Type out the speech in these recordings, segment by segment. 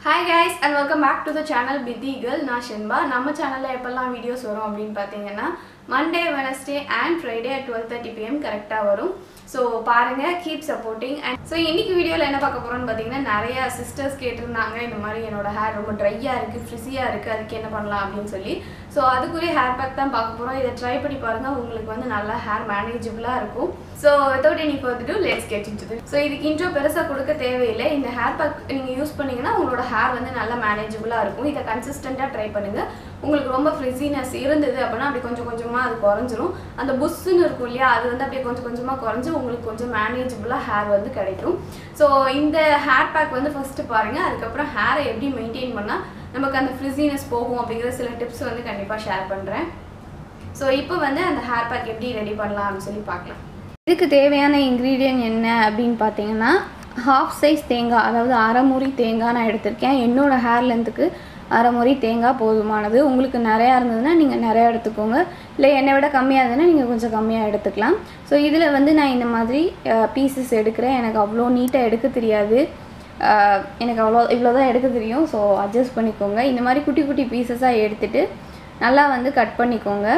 hi guys and welcome back to the channel பிதி girl நான் ஷென்பா நம்ம சேனலில் எப்போல்லாம் வீடியோஸ் வரும் அப்படின்னு பார்த்தீங்கன்னா Monday Wednesday and Friday at twelve thirty PM கரெக்டாக வரும் ஸோ பாருங்கள் கீப் சப்போர்ட்டிங் அண்ட் ஸோ இன்னைக்கு வீடியோவில் என்ன பார்க்க போகிறோம்னு பார்த்தீங்கன்னா நிறைய சிஸ்டர்ஸ் கேட்டிருந்தாங்க இந்த மாதிரி என்னோட ஹேர் ரொம்ப ட்ரையாக இருக்குது ஃப்ரிஸியாக இருக்குது அதுக்கு என்ன பண்ணலாம் அப்படின்னு சொல்லி ஸோ அதுக்குரிய ஹேர் பேக் தான் பார்க்க போகிறோம் இதை ட்ரை பண்ணி பாருங்கள் உங்களுக்கு வந்து நல்லா ஹேர் மேனேஜபிளாக இருக்கும் so without any further ado let's get into so இதுக்கு இன்ட்ரோ பெருசாக கொடுக்க தேவையில்லை இந்த ஹேர் பேக் நீங்கள் யூஸ் பண்ணீங்கன்னா உங்களோட ஹேர் வந்து நல்லா மேனேஜபிளாக இருக்கும் இதை கன்சிஸ்டண்ட்டாக ட்ரை பண்ணுங்கள் உங்களுக்கு ரொம்ப ஃப்ரிஸினஸ் இருந்தது அப்படின்னா அப்படி கொஞ்சம் கொஞ்சமாக அது குறைஞ்சிரும் அந்த புஷ்ஷுன்னு இருக்கும் இல்லையா அது வந்து அப்படியே கொஞ்சம் கொஞ்சமாக குறைஞ்சி உங்களுக்கு கொஞ்சம் மேனேஜபிளாக ஹேர் வந்து கிடைக்கும் ஸோ இந்த ஹேர் பேக் வந்து ஃபஸ்ட்டு பாருங்கள் அதுக்கப்புறம் ஹேரை எப்படி மெயின்டைன் பண்ணால் நமக்கு அந்த ஃப்ரிஸினஸ் போகும் அப்படிங்கிற சில டிப்ஸ் வந்து கண்டிப்பாக ஷேர் பண்ணுறேன் ஸோ இப்போ வந்து அந்த ஹேர் பேக் எப்படி ரெடி பண்ணலாம் அப்படின்னு சொல்லி பார்க்கலாம் இதுக்கு தேவையான இன்க்ரீடியன்ட் என்ன அப்படின்னு பார்த்தீங்கன்னா ஹாஃப் சைஸ் தேங்காய் அதாவது அரை முறி தேங்காய் நான் எடுத்திருக்கேன் என்னோடய ஹேர் லென்த்துக்கு அரை முறி தேங்காய் போதுமானது உங்களுக்கு நிறையா இருந்ததுன்னா நீங்கள் நிறையா எடுத்துக்கோங்க இல்லை என்னை விட கம்மியாக இருந்ததுன்னா நீங்கள் கொஞ்சம் கம்மியாக எடுத்துக்கலாம் ஸோ இதில் வந்து நான் இந்த மாதிரி பீசஸ் எடுக்கிறேன் எனக்கு அவ்வளோ நீட்டாக எடுக்க தெரியாது அஹ், எனக்கு அவ்வளோ இவ்வளோ தான் எடுக்க தெரியும் ஸோ அட்ஜஸ்ட் பண்ணிக்கோங்க இந்த மாதிரி குட்டி குட்டி பீசஸாக எடுத்துகிட்டு நல்லா வந்து கட் பண்ணிக்கோங்க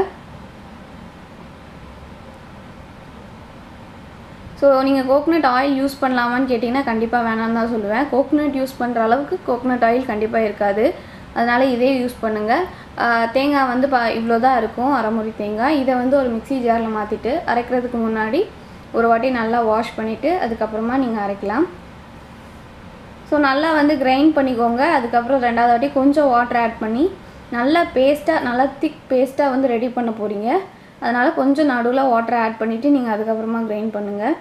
ஸோ நீங்கள் கோகனட் ஆயில் யூஸ் பண்ணலாமான்னு கேட்டிங்கன்னா கண்டிப்பாக வேணாம்னு தான் சொல்லுவேன் கோகனட் யூஸ் பண்ணுற அளவுக்கு கோகனட் ஆயில் கண்டிப்பாக இருக்காது அதனால் இதே யூஸ் பண்ணுங்கள் தேங்காய் வந்து பா இவ்வளோ தான் இருக்கும் அரைமுறி தேங்காய் இதை வந்து ஒரு மிக்ஸி ஜாரில் மாற்றிட்டு அரைக்கிறதுக்கு முன்னாடி ஒரு வாட்டி நல்லா வாஷ் பண்ணிவிட்டு அதுக்கப்புறமா நீங்கள் அரைக்கலாம் ஸோ நல்லா வந்து கிரைண்ட் பண்ணிக்கோங்க அதுக்கப்புறம் ரெண்டாவது வாட்டி கொஞ்சம் வாட்டர் ஆட் பண்ணி நல்லா பேஸ்ட்டாக நல்லா திக் பேஸ்ட்டாக வந்து ரெடி பண்ண போகிறீங்க அதனால் கொஞ்சம் நடுவில் வாட்டர் ஆட் பண்ணிவிட்டு நீங்கள் அதுக்கப்புறமா கிரைண்ட் பண்ணுங்கள்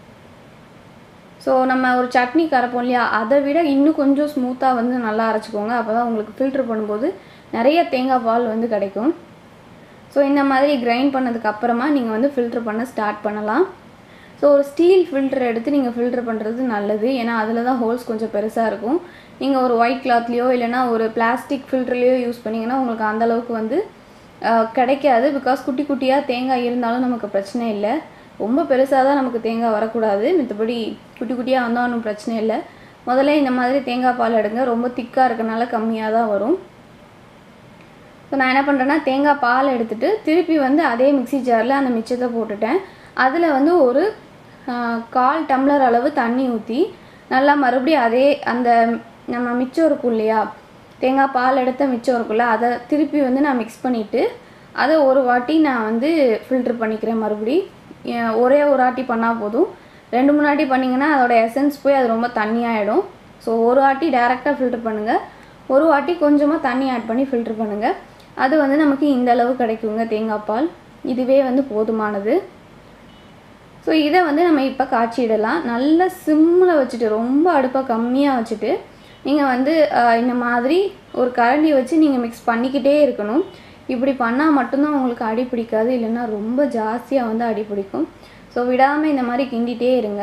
ஸோ நம்ம ஒரு சட்னி கரைப்போம் இல்லையா அதை விட இன்னும் கொஞ்சம் ஸ்மூத்தாக வந்து நல்லா அரைச்சிக்கோங்க அப்போ தான் உங்களுக்கு ஃபில்ட்ரு பண்ணும்போது நிறைய தேங்காய் பால் வந்து கிடைக்கும் ஸோ இந்த மாதிரி கிரைண்ட் பண்ணதுக்கு அப்புறமா நீங்கள் வந்து ஃபில்ட்ரு பண்ண ஸ்டார்ட் பண்ணலாம் ஸோ ஒரு ஸ்டீல் ஃபில்டர் எடுத்து நீங்கள் ஃபில்டர் பண்ணுறது நல்லது ஏன்னா அதில் தான் ஹோல்ஸ் கொஞ்சம் பெருசாக இருக்கும் நீங்கள் ஒரு ஒயிட் கிளாத்லேயோ இல்லைனா ஒரு பிளாஸ்டிக் ஃபில்டர்லேயோ யூஸ் பண்ணிங்கன்னா உங்களுக்கு அந்த அளவுக்கு வந்து அஹ், கிடைக்காது பிகாஸ் குட்டி குட்டியாக தேங்காய் இருந்தாலும் நமக்கு பிரச்சனை இல்லை ரொம்ப பெருசாக தான் நமக்கு தேங்காய் வரக்கூடாது மற்றபடி குட்டி குட்டியாக வந்தால் ஒன்றும் பிரச்சனை இல்லை முதல்ல இந்த மாதிரி தேங்காய் பால் எடுங்க ரொம்ப திக்காக இருக்கனால கம்மியாக தான் வரும் ஸோ நான் என்ன பண்ணுறேன்னா தேங்காய் பால் எடுத்துட்டு திருப்பி வந்து அதே மிக்ஸி ஜாரில் அந்த மிச்சத்தை போட்டுட்டேன் அதில் வந்து ஒரு ஆஹ், கால் டம்ளர் அளவு தண்ணி ஊற்றி நல்லா மறுபடியும் அதே அந்த நம்ம மிச்சம் இருக்கும் இல்லையா தேங்காய் பால் எடுத்த மிச்சம் இருக்குல்ல அதை திருப்பி வந்து நான் மிக்ஸ் பண்ணிவிட்டு அதை ஒரு வாட்டி நான் வந்து ஃபில்ட்ரு பண்ணிக்கிறேன் மறுபடி ஏன் ஒரே ஒரு வாட்டி பண்ணால் போதும் ரெண்டு மூணு வாட்டி பண்ணிங்கன்னா அதோட எசன்ஸ் போய் அது ரொம்ப தண்ணியாகிடும் ஸோ ஒரு வாட்டி டேரெக்டாக ஃபில்ட்ரு பண்ணுங்கள் ஒரு வாட்டி கொஞ்சமாக தண்ணி ஆட் பண்ணி ஃபில்ட்ரு பண்ணுங்கள் அது வந்து நமக்கு இந்த அளவு கிடைக்குங்க தேங்காய் பால் இதுவே வந்து போதுமானது ஸோ இதை வந்து நம்ம இப்போ காய்ச்சிடலாம் நல்ல சிம்மில் வச்சுட்டு ரொம்ப அடுப்பை கம்மியாக வச்சுட்டு நீங்கள் வந்து ஆஹ், இந்த மாதிரி ஒரு கரண்டி வச்சு நீங்கள் மிக்ஸ் பண்ணிக்கிட்டே இருக்கணும் இப்படி பண்ணால் மட்டும்தான் உங்களுக்கு அடி பிடிக்காது இல்லைன்னா ரொம்ப ஜாஸ்தியாக வந்து அடி பிடிக்கும் ஸோ விடாமல் இந்த மாதிரி கிண்டிகிட்டே இருங்க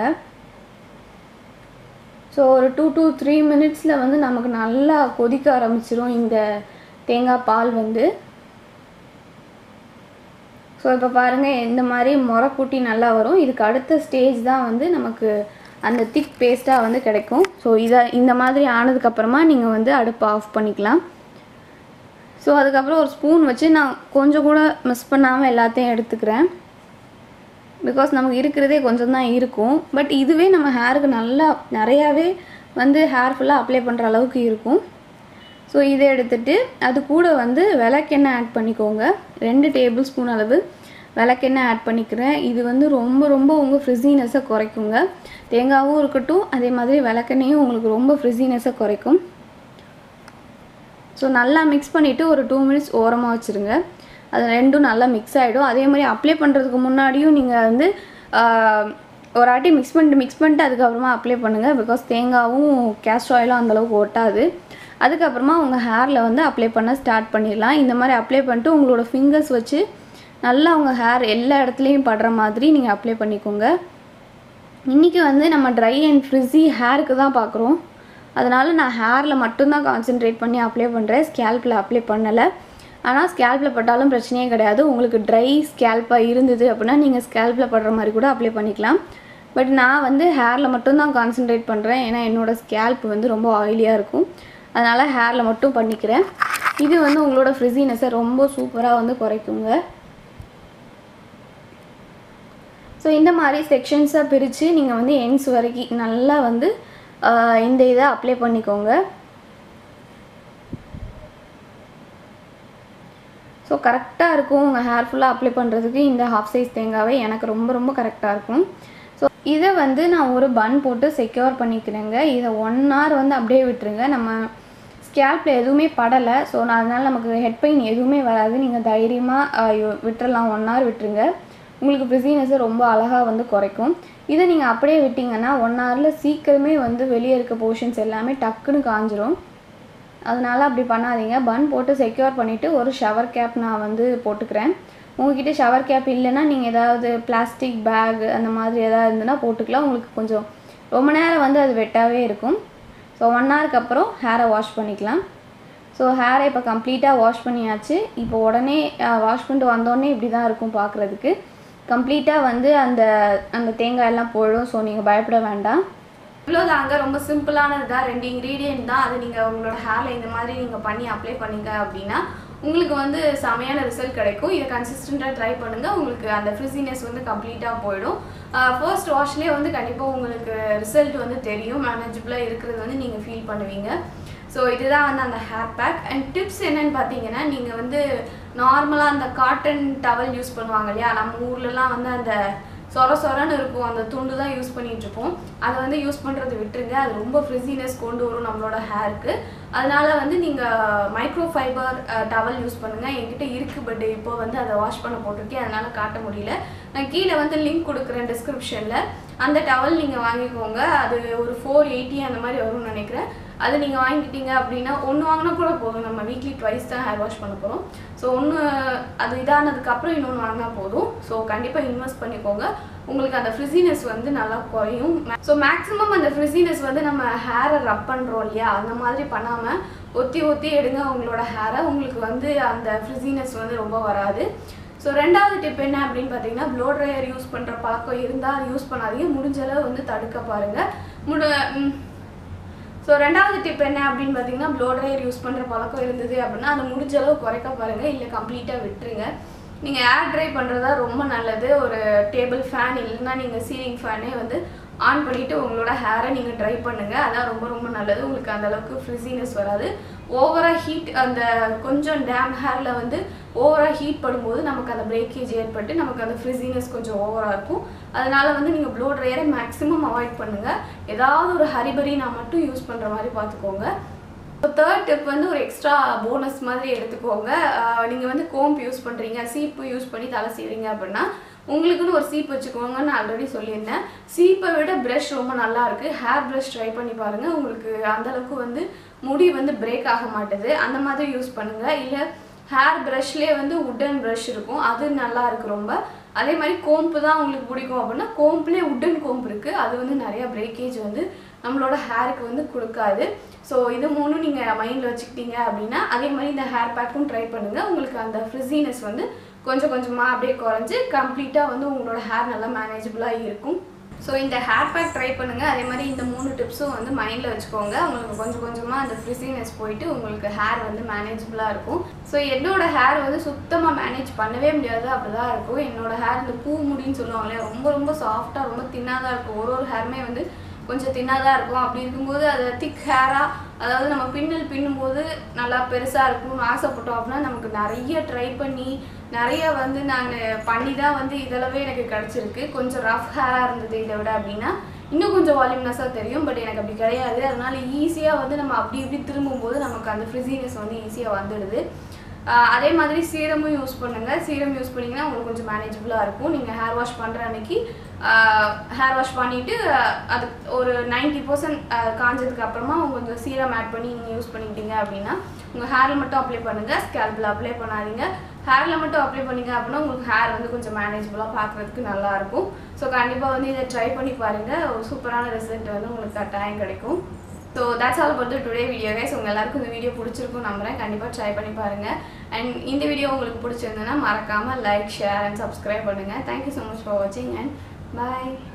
ஸோ ஒரு டூ டூ த்ரீ மினிட்ஸில் வந்து நமக்கு நல்லா கொதிக்க ஆரம்பிச்சிரும் இந்த தேங்காய் பால் வந்து ஸோ இப்போ பாருங்கள் இந்த மாதிரி முறை கூட்டி நல்லா வரும் இதுக்கு அடுத்த ஸ்டேஜ் தான் வந்து நமக்கு அந்த திக் பேஸ்ட்டாக வந்து கிடைக்கும் ஸோ இதை இந்த மாதிரி ஆனதுக்கப்புறமா நீங்கள் வந்து அடுப்பை ஆஃப் பண்ணிக்கலாம் ஸோ அதுக்கப்புறம் ஒரு ஸ்பூன் வச்சு நான் கொஞ்சம் கூட மிஸ் பண்ணாமல் எல்லாத்தையும் எடுத்துக்கிறேன் பிகாஸ் நமக்கு இருக்கிறதே கொஞ்சம் தான் இருக்கும் பட் இதுவே நம்ம ஹேருக்கு நல்லா நிறையாவே வந்து ஹேர் ஃபுல்லாக அப்ளை பண்ணுற அளவுக்கு இருக்கும் ஸோ இதை எடுத்துட்டு அது கூட வந்து விளக்கெண்ணெய் ஆட் பண்ணிக்கோங்க ரெண்டு டேபிள் ஸ்பூன் அளவு விளக்கெண்ணெய் ஆட் பண்ணிக்கிறேன் இது வந்து ரொம்ப ரொம்ப உங்கள் ஃப்ரிஸினஸை குறைக்குங்க தேங்காவும் இருக்கட்டும் அதே மாதிரி விளக்கெண்ணையும் உங்களுக்கு ரொம்ப ஃப்ரிஸினஸை குறைக்கும் ஸோ நல்லா மிக்ஸ் பண்ணிவிட்டு ஒரு டூ மினிட்ஸ் ஓரமாக வச்சுருங்க அது ரெண்டும் நல்லா மிக்ஸ் ஆகிடும் அதே மாதிரி அப்ளை பண்ணுறதுக்கு முன்னாடியும் நீங்கள் வந்து ஆஹ், ஒரு வாட்டி மிக்ஸ் பண்ணிட்டு மிக்ஸ் பண்ணிட்டு அதுக்கப்புறமா அப்ளை பண்ணுங்கள் பிகாஸ் தேங்காவும் கேஸ்டர் ஆயிலும் அந்தளவுக்கு ஒட்டாது அதுக்கப்புறமா உங்கள் ஹேரில் வந்து அப்ளை பண்ண ஸ்டார்ட் பண்ணிடலாம் இந்த மாதிரி அப்ளை பண்ணிட்டு உங்களோட ஃபிங்கர்ஸ் வச்சு நல்லா உங்கள் ஹேர் எல்லா இடத்துலையும் படுற மாதிரி நீங்கள் அப்ளை பண்ணிக்கோங்க இன்றைக்கி வந்து நம்ம ட்ரை அண்ட் ஃப்ரிஸி ஹேருக்கு தான் பார்க்குறோம் அதனால் நான் ஹேரில் மட்டும்தான் கான்சென்ட்ரேட் பண்ணி அப்ளை பண்ணுறேன் ஸ்கேல்பில் அப்ளை பண்ணலை ஆனால் ஸ்கேல்பில் பட்டாலும் பிரச்சனையே கிடையாது உங்களுக்கு ட்ரை ஸ்கேல்பாக இருந்தது அப்படின்னா நீங்கள் ஸ்கேல்பில் படுற மாதிரி கூட அப்ளை பண்ணிக்கலாம் பட் நான் வந்து ஹேரில் மட்டும்தான் கான்சென்ட்ரேட் பண்ணுறேன் ஏன்னா என்னோடய ஸ்கேல்ப் வந்து ரொம்ப ஆயிலியாக இருக்கும் அதனால் ஹேரில் மட்டும் பண்ணிக்கிறேன் இது வந்து உங்களோட ஃப்ரிஸினஸை ரொம்ப சூப்பராக வந்து குறைக்குங்க ஸோ இந்த மாதிரி செக்ஷன்ஸாக பிரித்து நீங்கள் வந்து எண்ட்ஸ் வரைக்கும் நல்லா வந்து ஆஹ், இந்த இதை அப்ளை பண்ணிக்கோங்க ஸோ கரெக்டாக இருக்கும் உங்கள் ஹேர் ஃபுல்லாக அப்ளை பண்ணுறதுக்கு இந்த ஹாஃப் சைஸ் தேங்காவே எனக்கு ரொம்ப ரொம்ப கரெக்டாக இருக்கும் ஸோ இதை வந்து நான் ஒரு பன் போட்டு செக்யூர் பண்ணிக்கிறேங்க இதை ஒன் hour வந்து அப்படியே விட்டுருங்க நம்ம ஸ்கேல்பில் எதுவுமே படலை ஸோ நான் அதனால் நமக்கு ஹெட் பெயின் எதுவுமே வராது நீங்கள் தைரியமாக விட்டுறலாம் ஒன் hour விட்டுருங்க உங்களுக்கு ஃபிசினஸை ரொம்ப அழகாக வந்து குறைக்கும் இதை நீங்கள் அப்படியே விட்டிங்கன்னா ஒன் ஹவரில் சீக்கிரமே வந்து வெளியே இருக்க போர்ஷன்ஸ் எல்லாமே டக்குன்னு காஞ்சிரும் அதனால் அப்படி பண்ணாதீங்க பன் போட்டு செக்யூர் பண்ணிவிட்டு ஒரு ஷவர் கேப் நான் வந்து போட்டுக்கிறேன் உங்ககிட்ட ஷவர் கேப் இல்லைன்னா நீங்கள் ஏதாவது பிளாஸ்டிக் பேக் அந்த மாதிரி ஏதாவது இருந்ததுன்னா போட்டுக்கலாம் உங்களுக்கு கொஞ்சம் ரொம்ப நேரம் வந்து அது வெட்டாவே இருக்கும் ஸோ ஒன் ஹவருக்கு அப்புறம் ஹேரை வாஷ் பண்ணிக்கலாம் ஸோ ஹேரை இப்போ கம்ப்ளீட்டாக வாஷ் பண்ணியாச்சு இப்போ உடனே வாஷ் பண்ணிட்டு வந்தோடனே இப்படி தான் இருக்கும் பார்க்குறதுக்கு கம்ப்ளீட்டாக வந்து அந்த அந்த தேங்காய் எல்லாம் போயிடும் ஸோ நீங்கள் பயப்பட வேண்டாம் இவ்வளோதாங்க ரொம்ப சிம்பிளானது தான் ரெண்டு இன்க்ரீடியன்ட் தான் அது நீங்கள் உங்களோட ஹேரில் இந்த மாதிரி நீங்கள் பண்ணி அப்ளை பண்ணீங்க அப்படின்னா உங்களுக்கு வந்து செமையான ரிசல்ட் கிடைக்கும் இதை கன்சிஸ்டண்ட்டாக ட்ரை பண்ணுங்கள் உங்களுக்கு அந்த ஃப்ரிசினஸ் வந்து கம்ப்ளீட்டாக போயிடும் ஃபர்ஸ்ட் வாஷ்லேயே வந்து கண்டிப்பாக உங்களுக்கு ரிசல்ட் வந்து தெரியும் மேனேஜபிளாக இருக்கிறது வந்து நீங்கள் ஃபீல் பண்ணுவீங்க ஸோ இதுதான் வந்து அந்த ஹேர் பேக் அண்ட் டிப்ஸ் என்னன்னு பார்த்தீங்கன்னா நீங்கள் வந்து நார்மலாக அந்த காட்டன் டவல் யூஸ் பண்ணுவாங்க இல்லையா நம்ம ஊர்லலாம் வந்து அந்த சொர சொரன்னு இருக்கும் அந்த துண்டு தான் யூஸ் பண்ணிட்டு இருப்போம் அதை வந்து யூஸ் பண்ணுறது விட்டுருங்க அது ரொம்ப ஃப்ரிஸினஸ் கொண்டு வரும் நம்மளோட ஹேருக்கு அதனால வந்து நீங்கள் மைக்ரோ ஃபைபர் டவல் யூஸ் பண்ணுங்கள் என்கிட்ட இருக்குது பட் இப்போ வந்து அதை வாஷ் பண்ண போட்டிருக்கேன் அதனால காட்ட முடியல நான் கீழே வந்து லிங்க் கொடுக்குறேன் டிஸ்கிரிப்ஷனில் அந்த டவல் நீங்கள் வாங்கிக்கோங்க அது ஒரு ஃபோர் எயிட்டி அந்த மாதிரி வரும்னு நினைக்கிறேன் அது நீங்கள் வாங்கிக்கிட்டீங்க அப்படின்னா ஒன்று வாங்கினா கூட போதும் நம்ம வீக்லி ட்வைஸ் தான் ஹேர் வாஷ் பண்ண போகிறோம் ஸோ ஒன்று அது இதானதுக்கப்புறம் இன்னொன்று வாங்கினா போதும் ஸோ கண்டிப்பாக இன்வெஸ்ட் பண்ணிக்கோங்க உங்களுக்கு அந்த ஃப்ரிஸினஸ் வந்து நல்லா குறையும் ஸோ மேக்ஸிமம் அந்த ஃப்ரிஸினஸ் வந்து நம்ம ஹேரை ரப் பண்ணுறோம் இல்லையா அந்த மாதிரி பண்ணாமல் ஒத்தி ஒத்தி எடுங்க உங்களோட ஹேரை உங்களுக்கு வந்து அந்த ஃப்ரிஸினஸ் வந்து ரொம்ப வராது ஸோ ரெண்டாவது டிப் என்ன அப்படின்னு பார்த்தீங்கன்னா ப்ளோ ட்ரையர் யூஸ் பண்ணுற பழக்கம் இருந்தால் அது யூஸ் பண்ணாதீங்க முடிஞ்ச அளவு வந்து தடுக்க பாருங்கள் முட ம், ஸோ ரெண்டாவது டிப் என்ன அப்படின்னு பார்த்தீங்கன்னா ப்ளோ ட்ரையர் யூஸ் பண்ணுற பழக்கம் இருந்தது அப்படின்னா அதை முடிஞ்ச அளவு குறைக்க பாருங்கள் இல்லை கம்ப்ளீட்டாக விட்டுருங்க நீங்கள் ஏர் ட்ரை பண்ணுறதா ரொம்ப நல்லது ஒரு டேபிள் ஃபேன் இல்லைன்னா நீங்கள் சீலிங் ஃபேனே வந்து ஆன் பண்ணிவிட்டு உங்களோட ஹேரை நீங்கள் ட்ரை பண்ணுங்கள் அதான் ரொம்ப ரொம்ப நல்லது உங்களுக்கு அந்த அளவுக்கு ஃப்ரிஸினஸ் வராது ஓவராக ஹீட் அந்த கொஞ்சம் டேம் ஹேரில் வந்து ஓவராக ஹீட் படும்போது நமக்கு அந்த பிரேக்கேஜ் ஏற்பட்டு நமக்கு அந்த ஃப்ரிஸினஸ் கொஞ்சம் ஓவராக இருக்கும் அதனால வந்து நீங்கள் ப்ளோ ட்ரையரை மேக்ஸிமம் அவாய்ட் பண்ணுங்கள் ஏதாவது ஒரு ஹரிபரி நான் மட்டும் யூஸ் பண்ணுற மாதிரி பார்த்துக்கோங்க தேர்ட் டிப் வந்து ஒரு எக்ஸ்ட்ரா போனஸ் மாதிரி எடுத்துக்கோங்க நீங்கள் வந்து கோம்ப் யூஸ் பண்ணுறீங்க சீப்பு யூஸ் பண்ணி தலை செய்கிறீங்க அப்படின்னா உங்களுக்குன்னு ஒரு சீப் வச்சுக்கோங்கன்னு நான் ஆல்ரெடி சொல்லியிருந்தேன் சீப்பை விட ப்ரஷ் ரொம்ப நல்லா இருக்கு ஹேர் ப்ரஷ் ட்ரை பண்ணி பாருங்க உங்களுக்கு அந்த அளவுக்கு வந்து முடி வந்து பிரேக் ஆக மாட்டுது அந்த மாதிரி யூஸ் பண்ணுங்க இல்லை ஹேர் ப்ரஷ்லேயே வந்து உட்டன் ப்ரஷ் இருக்கும் அது நல்லா இருக்கு ரொம்ப அதே மாதிரி கோம்பு தான் உங்களுக்கு பிடிக்கும் அப்படின்னா கோம்புலேயே உட்டன் கோம்பு இருக்குது அது வந்து நிறைய பிரேக்கேஜ் வந்து நம்மளோட ஹேருக்கு வந்து கொடுக்காது ஸோ இது மூணும் நீங்கள் மைண்டில் வச்சுக்கிட்டீங்க அப்படின்னா அதே மாதிரி இந்த ஹேர் பேக்கும் ட்ரை பண்ணுங்கள் உங்களுக்கு அந்த ஃப்ரிஸினஸ் வந்து கொஞ்சம் கொஞ்சமாக அப்படியே குறைஞ்சு கம்ப்ளீட்டாக வந்து உங்களோட ஹேர் நல்லா மேனேஜபிளாக இருக்கும் ஸோ இந்த ஹேர் பேக் ட்ரை பண்ணுங்கள் அதே மாதிரி இந்த மூணு டிப்ஸும் வந்து மைண்டில் வச்சுக்கோங்க உங்களுக்கு கொஞ்சம் கொஞ்சமாக அந்த ஃப்ரிஸினஸ் போயிட்டு உங்களுக்கு ஹேர் வந்து மேனேஜபிளாக இருக்கும் ஸோ என்னோட ஹேர் வந்து சுத்தமாக மேனேஜ் பண்ணவே முடியாது அப்படிதான் இருக்கும் என்னோட ஹேர் இந்த பூ முடின்னு சொல்லுவாங்களே ரொம்ப ரொம்ப சாஃப்டாக ரொம்ப தின்னாக தான் இருக்கும் ஒரு ஒரு ஹேருமே வந்து கொஞ்சம் தின்னாக தான் இருக்கும் அப்படி இருக்கும்போது அதை திக் ஹேராக அதாவது நம்ம பின்னல் பின்னும்போது நல்லா பெருசாக இருக்கும்னு ஆசைப்பட்டோம் அப்படின்னா நமக்கு நிறைய ட்ரை பண்ணி நிறைய வந்து நாங்கள் பண்ணி தான் வந்து இதளவே எனக்கு கிடச்சிருக்கு கொஞ்சம் ரஃப் ஹேராக இருந்தது இதை விட அப்படின்னா இன்னும் கொஞ்சம் வால்யூம்னஸாக தெரியும் பட் எனக்கு அப்படி கிடையாது அதனால ஈஸியாக வந்து நம்ம அப்படி இப்படி திரும்பும்போது நமக்கு அந்த ஃப்ரிஸினஸ் வந்து ஈஸியாக வந்துடுது ஆஹ் அதே மாதிரி சீரமும் யூஸ் பண்ணுங்க சீரம் யூஸ் பண்ணீங்கன்னா உங்களுக்கு கொஞ்சம் மேனேஜபிளாக இருக்கும் நீங்கள் ஹேர் வாஷ் பண்ணுற அன்னைக்கு ஹேர் வாஷ் பண்ணிவிட்டு அது ஒரு நைன்டி பர்சன்ட் காஞ்சதுக்கு அப்புறமா உங்க கொஞ்சம் சீரம் ஆட் பண்ணி நீங்கள் யூஸ் பண்ணிக்கிட்டீங்க அப்படின்னா உங்கள் ஹேரில் மட்டும் அப்ளை பண்ணுங்கள் ஸ்கேல்பில் அப்ளை பண்ணாதீங்க ஹேரில் மட்டும் அப்ளை பண்ணீங்க அப்படின்னா உங்களுக்கு ஹேர் வந்து கொஞ்சம் மேனேஜபிளாக பார்க்குறதுக்கு நல்லாயிருக்கும் ஸோ கண்டிப்பாக வந்து இதை ட்ரை பண்ணி பாருங்கள் ஒரு சூப்பரான ரிசல்ட் வந்து உங்களுக்கு கட்டாயம் கிடைக்கும் so that's all about the today video guys உங்கள் எல்லாருக்கும் இந்த வீடியோ பிடிச்சிருக்கும் நம்புறேன் கண்டிப்பாக ட்ரை பண்ணி பாருங்கள் அண்ட் இந்த வீடியோ உங்களுக்கு பிடிச்சிருந்ததுன்னா மறக்காமல் லைக் ஷேர் அண்ட் சப்ஸ்கிரைப் பண்ணுங்கள் தேங்க்யூ ஸோ மச் ஃபார் வாட்சிங் அண்ட் பாய்